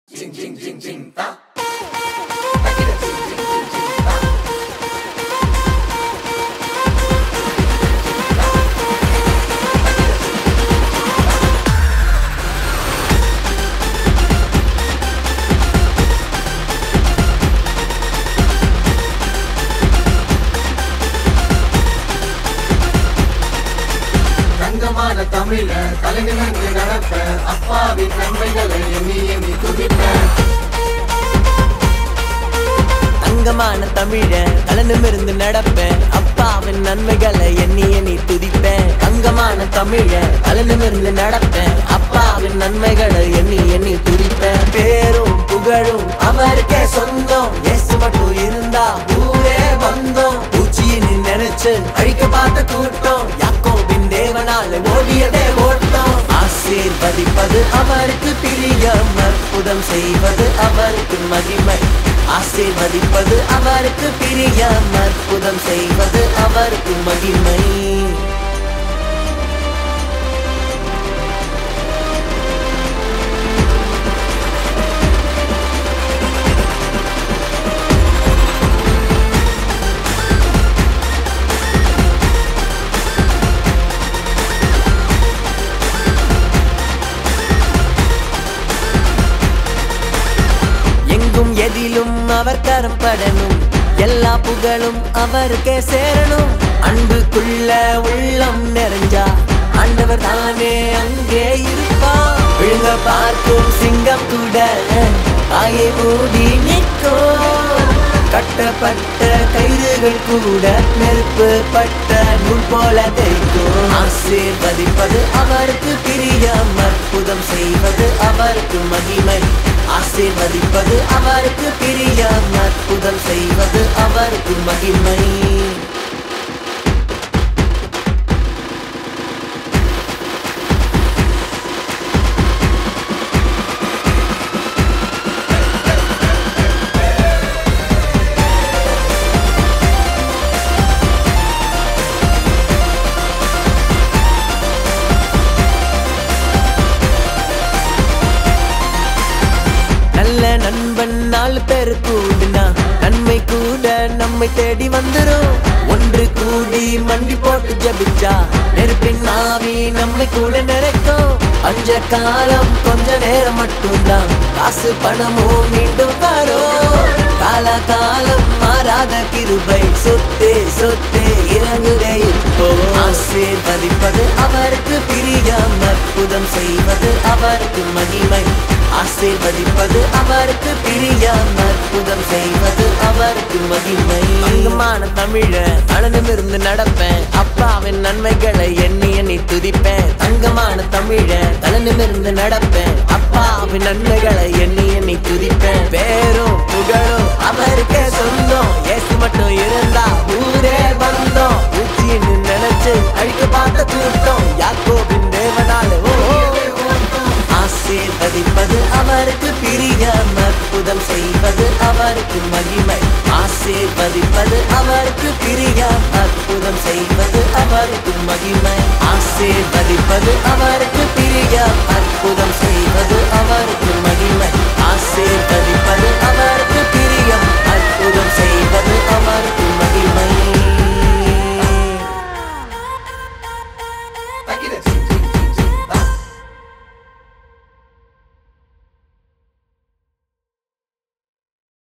Jing jing jing jing ta. Takira jing jing jing jing ta. தங்கமான தமிழ தலைநிமிர்ந்து நடப்ப அப்பாவின் நன்மைகளை எண்ணி எண்ணி துதிப்ப தங்கமான தமிழ கலந்துமிருந்து நடப்பேன் அப்பாவின் நன்மைகளை எண்ணி எண்ணி துதிப்பேன் தங்கமான தமிழ கலந்துமிருந்து நடப்பேன் அப்பாவின் நன்மைகளை எண்ணி எண்ணி துதிப்பேன் பேரும் புகழும் அவருக்கே சொந்தம் இயேசு மட்டும் இருந்தா ஊரே வந்தோம் பூச்சின்னு நினைச்சு அழிக்க பார்த்த கூட்டம் யாக்கோபின் தேவனால ஓடியதே ஓட்டம் ஆசீர்வதிப்பது அவருக்கு பிரியம் அற்புதம் செய்வது அவருக்கு மகிமை ஆசீர்வதிப்பது அவருக்கு பிரியம் அற்புதம் செய்வது அவருக்கு மகிமை எங்கும் எதிலும் அவர் கரம் படணும் எல்லா புகழும் அவருக்கே சேரணும் அன்புக்குள்ள உள்ளம் நிறைஞ்சா ஆண்டவர் தானே அங்கே இருப்பா விழுங்க பார்க்கும் சிங்கம் கூட ஆயை மூடி நிற்கும் கட்டப்பட்ட கயிறுகள் கூட நெருப்பு பட்ட நூல் போல தைக்கும் ஆசீர்வதிப்பது அவருக்கு பிரியம் அற்புதம் செய்வது அவருக்கு மகிமை ஆசீர்வதிப்பது அவருக்கு பிரியம் அற்புதம் செய்வது அவருக்கு மகிமை நல்ல நண்பன் நாலு பேர் கூடுனா நன்மை கூட நம்மை தேடி வந்துரும் ஒன்று கூடி மண்டி போட்டு ஜபிச்சா நெருப்பின் ஆவி நம்மை கூட நிறைக்கும் அஞ்ச காலம் கொஞ்ச நேரம் மட்டும்தான் காசு பணமும் மீண்டும் வரும் கால காலம் மாறாத கிருபை சொத்து சொத்து இறங்குதே இப்போ ஆசீர்வதிப்பது அவருக்கு பிரியம் அற்புதம் செய்வது அவருக்கு மகிமை ஆசீர்வதிப்பது அவருக்கு பிரியம் அற்புதம் செய்வது அவருக்கு மகிமை அங்கமான தமிழ அழனிமிருந்து நடப்பேன் அப்பாவின் நன்மைகளை எண்ணி எண்ணி துதிப்பேன் தங்கமான தமிழ கலனிமிருந்து நடப்பேன் அப்பாவின் நன்மைகளை எண்ணி எண்ணி துதிப்பேன் பேரும் புகழும் அவருக்கே சொந்தம் இயேசு மட்டும் இருந்தா ஊரே வந்தோம் உச்சின்னு நினைச்சு அழிக்க பார்த்த கூட்டம் யாக்கோபின் தேவனால ஓ ஆசீர்வதிப்பது அவருக்கு பிரியம் அற்புதம் செய்வது அவருக்கு மகிமை ஆசீர்வதிப்பது அவருக்கு பிரியம் அற்புதம் செய்வது அவருக்கு மகிமை ஆசீர்வதிப்பது அவருக்கு பிரியம் அற்புதம் செய்வது அவருக்கு மகிமை